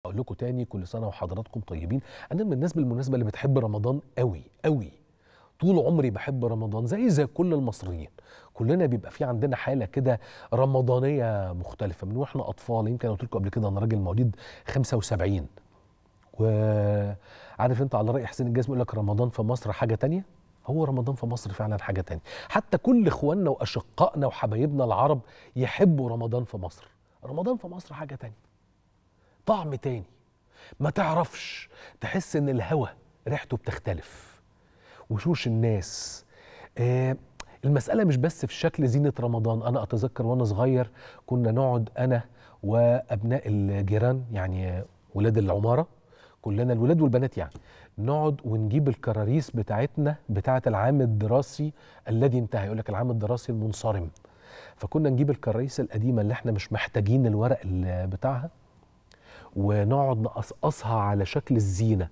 اقول لكم تاني كل سنه وحضراتكم طيبين انا من الناس بالمناسبه اللي بتحب رمضان قوي قوي طول عمري بحب رمضان زي زي كل المصريين كلنا بيبقى في عندنا حاله كده رمضانيه مختلفه من واحنا اطفال يمكن قلت لكم قبل كده انا راجل مواليد 75 وعارف انت على راي حسين الجسم يقول لك رمضان في مصر حاجه تانية هو رمضان في مصر فعلا حاجه تانية حتى كل اخواننا واشقائنا وحبايبنا العرب يحبوا رمضان في مصر رمضان في مصر حاجه تانية طعم تاني ما تعرفش تحس ان الهوا ريحته بتختلف وشوش الناس آه المسألة مش بس في شكل زينة رمضان أنا أتذكر وأنا صغير كنا نقعد أنا وأبناء الجيران يعني ولاد العمارة كلنا الولاد والبنات يعني نقعد ونجيب الكراريس بتاعتنا بتاعة العام الدراسي الذي انتهى يقول لك العام الدراسي المنصرم فكنا نجيب الكراريس القديمة اللي احنا مش محتاجين الورق اللي بتاعها ونقعد نقصقصها على شكل الزينة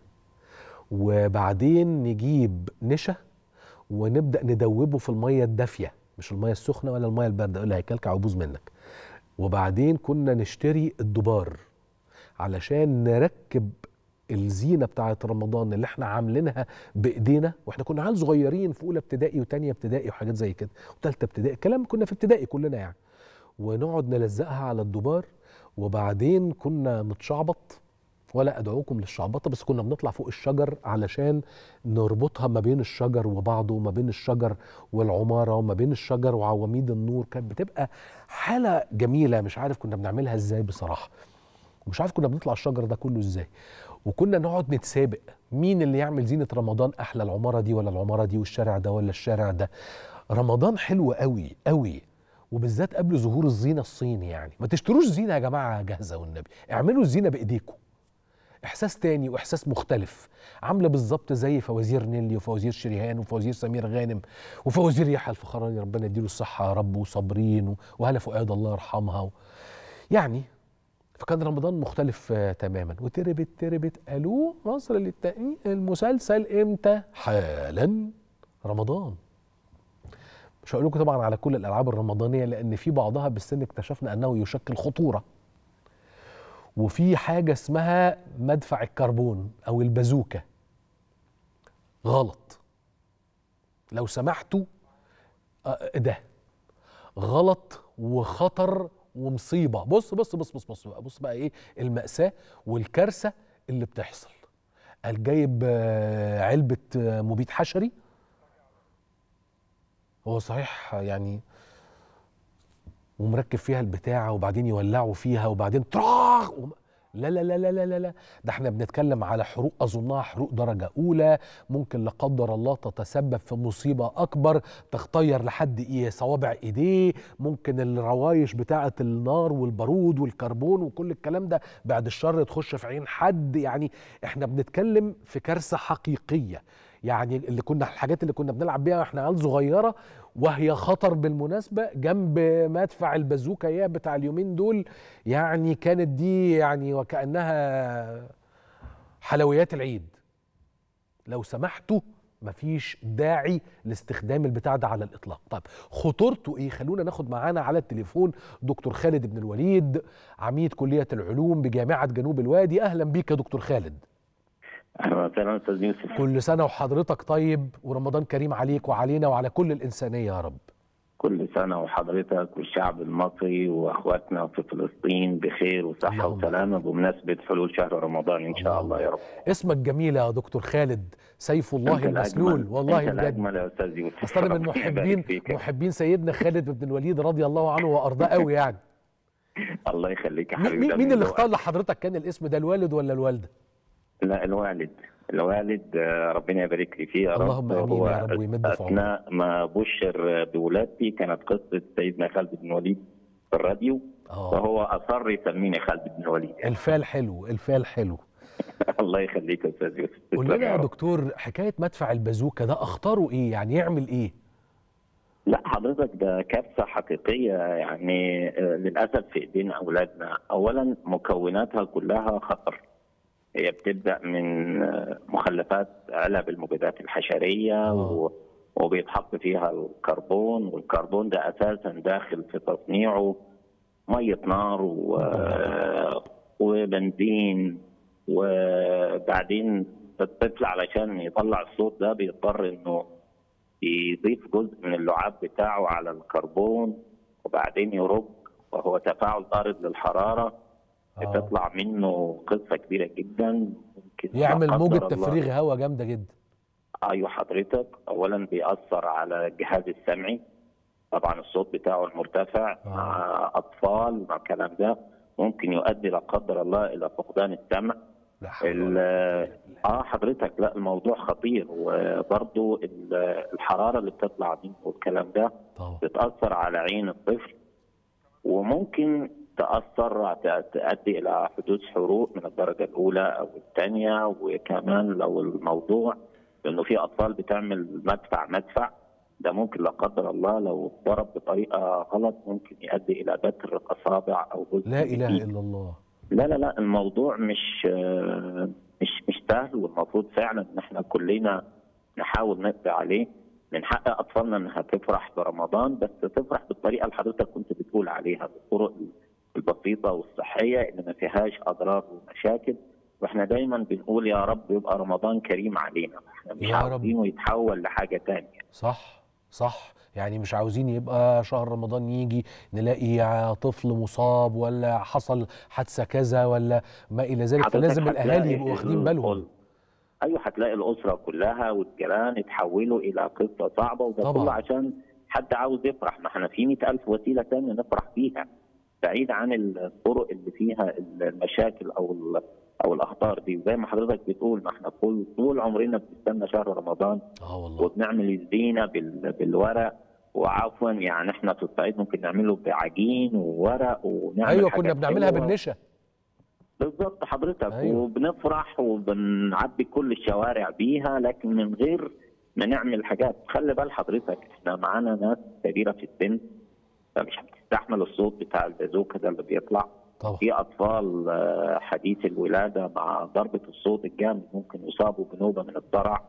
وبعدين نجيب نشا ونبدا ندوبه في الميه الدافيه مش الميه السخنه ولا الميه البارده اللي هيكلكع ويبوظ منك وبعدين كنا نشتري الدبار علشان نركب الزينه بتاعه رمضان اللي احنا عاملينها بايدينا واحنا كنا عيال صغيرين في اولى ابتدائي وثانيه ابتدائي وحاجات زي كده وثالثه ابتدائي كلام كنا في ابتدائي كلنا يعني ونقعد نلزقها على الدبار وبعدين كنا نتشعبط ولا ادعوكم للشعبطه بس كنا بنطلع فوق الشجر علشان نربطها ما بين الشجر وبعضه وما بين الشجر والعماره وما بين الشجر وعواميد النور كانت بتبقى حاله جميله مش عارف كنا بنعملها ازاي بصراحه ومش عارف كنا بنطلع الشجر ده كله ازاي وكنا نقعد نتسابق مين اللي يعمل زينه رمضان احلى العماره دي ولا العماره دي والشارع ده ولا الشارع ده رمضان حلو قوي قوي وبالذات قبل ظهور الزينه الصيني يعني ما تشتروش زينه يا جماعه جاهزه والنبي اعملوا الزينه بايديكم احساس تاني واحساس مختلف عامله بالظبط زي فوازير نيلي وفوازير شريهان وفوازير سمير غانم وفوازير يحيى الفخراني ربنا يديله الصحه يا رب وصابرين وهلا فؤاد الله يرحمها و... يعني فكان رمضان مختلف آه تماما وتربت تربت الو مصر للتأمين المسلسل امتى حالا رمضان مش هقول لكم طبعا على كل الالعاب الرمضانيه لان في بعضها بالسن اكتشفنا انه يشكل خطوره وفي حاجه اسمها مدفع الكربون او البازوكه غلط لو سمحتوا ده غلط وخطر ومصيبه بص بص بص بص بص بقى بص بقى ايه المأساة والكارثه اللي بتحصل قال جايب علبه مبيد حشري هو صحيح يعني ومركب فيها البتاعة وبعدين يولعوا فيها وبعدين طراخ وم... لا لا لا لا لا لا لا ده احنا بنتكلم على حروق اظنها حروق درجه اولى ممكن لا قدر الله تتسبب في مصيبه اكبر تختير لحد ايه صوابع ايديه ممكن الروايش بتاعه النار والبارود والكربون وكل الكلام ده بعد الشر تخش في عين حد يعني احنا بنتكلم في كارثه حقيقيه يعني اللي كنا الحاجات اللي كنا بنلعب بيها واحنا عيال صغيره وهي خطر بالمناسبه جنب مدفع البازوكا يا بتاع اليومين دول يعني كانت دي يعني وكانها حلويات العيد لو سمحتوا مفيش داعي لاستخدام البتاع ده على الاطلاق طيب خطورته ايه خلونا ناخد معانا على التليفون دكتور خالد بن الوليد عميد كليه العلوم بجامعه جنوب الوادي اهلا بيك يا دكتور خالد اهلا وسهلا استاذ يوسف كل سنه وحضرتك طيب ورمضان كريم عليك وعلينا وعلى كل الانسانيه يا رب كل سنه وحضرتك والشعب المصري واخواتنا في فلسطين بخير وصحه اللهم وسلامه بمناسبه حلول شهر رمضان ان شاء الله يا رب اسمك جميل يا دكتور خالد سيف الله أنت المسلول الأجمل. والله انت بجد الاجمل يا استاذ يوسف اصل انا من ربنا محبين يبارك فيك. محبين سيدنا خالد بن الوليد رضي الله عنه وارضاه قوي يعني الله يخليك يا مين- حبيبي مين ده مين من اللي ذوقك. اختار لحضرتك كان الاسم ده الوالد ولا الوالده لا الوالد الوالد آه، ربنا يبارك لي فيه يا رب اللهم آمين هو يا رب ويمد في عمرك. اثناء ما بشر بولادتي كانت قصه سيدنا خالد بن الوليد في الراديو اه فهو اصر يسميني خالد بن الوليد الفال حلو الفال حلو الله يخليك يا استاذ يوسف قول تسلم لنا يا يا رب. دكتور حكايه مدفع البازوكا ده اخطاره ايه يعني يعمل ايه لا حضرتك ده كارثه حقيقيه يعني آه، للاسف في ايدين اولادنا اولا مكوناتها كلها خطر هي بتبدا من آه، مخلفات علب المبيدات الحشريه آه. و- وبيتحط فيها الكربون والكربون ده اساسا داخل في تصنيعه ميه نار و... آه، وبنزين وبعدين الطفل علشان يطلع الصوت ده بيضطر انه يضيف جزء من اللعاب بتاعه على الكربون وبعدين يرج وهو تفاعل طارد للحراره آه. بتطلع منه قصه كبيره جدا ممكن لا يعمل قدر موجة الله- تفريغ هواء جامدة جدا ايوه حضرتك اولا بيأثر على الجهاز السمعي طبعا الصوت بتاعه المرتفع آه. مع اطفال مع الكلام ده ممكن يؤدي لا قدر الله الى فقدان السمع لا حول ال- ولا قوة إلا بالله. اه حضرتك لا الموضوع خطير وبرضو ال- الحراره اللي بتطلع منه والكلام ده طبعا بتأثر على عين الطفل وممكن تأثر ت- تؤدي إلى حدوث حروق من الدرجة الأولى أو الثانية وكمان لو الموضوع لأنه في أطفال بتعمل مدفع مدفع ده ممكن لا قدر الله لو ضرب بطريقة غلط ممكن يؤدي إلى بتر أصابع أو جزء لا من إله الإيد. إلا الله لا لا لا الموضوع مش آه، مش مش سهل والمفروض فعلا ان احنا كلنا نحاول نقضي عليه من حق اطفالنا انها تفرح برمضان بس تفرح بالطريقه اللي حضرتك كنت بتقول عليها بالطرق البسيطه والصحيه اللي ما فيهاش اضرار ومشاكل واحنا دايما بنقول يا رب يبقى رمضان كريم علينا احنا مش يا رب. عاوزينه يتحول لحاجه تانية صح صح يعني مش عاوزين يبقى شهر رمضان يجي نلاقي طفل مصاب ولا حصل حادثة كذا ولا ما إلى ذلك حضرتك فلازم الأهالي هتلاقي يبقوا واخدين ال- بالهم ايوه هتلاقي الاسره كلها والجيران اتحولوا الى قصه صعبه وده طبعاً. كله عشان حد عاوز يفرح ما احنا في 100000 وسيله ثانيه نفرح بيها بعيد عن الطرق اللي فيها المشاكل او ال- او الاخطار دي زي ما حضرتك بتقول ما احنا طول طول عمرنا بنستنى شهر رمضان اه والله وبنعمل الزينه بال- بالورق وعفوا يعني احنا في الصعيد ممكن نعمله بعجين وورق ونعمل أيوة كنا حاجات بنعملها حلوة. بالنشا بالظبط حضرتك أيوة. وبنفرح وبنعبي كل الشوارع بيها لكن من غير ما نعمل حاجات خلي بال حضرتك احنا معانا ناس كبيره في السن فمش هتستحمل الصوت بتاع البازوكا ده اللي بيطلع طبعا في اطفال آه، حديث الولاده مع ضربه الصوت الجامد ممكن يصابوا بنوبه من الضرع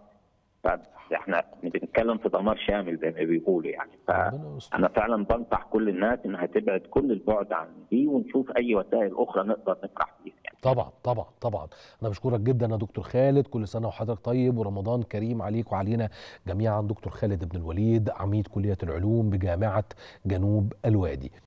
فاحنا بنتكلم في دمار شامل زي ما بيقولوا يعني ف... ربنا يستر انا فعلا بنصح كل الناس انها تبعد كل البعد عن دي ونشوف اي وسائل اخرى نقدر نفرح بيها يعني. طبعا طبعا طبعا انا بشكرك جدا يا دكتور خالد كل سنه وحضرتك طيب ورمضان كريم عليك وعلينا جميعا دكتور خالد بن الوليد عميد كليه العلوم بجامعه جنوب الوادي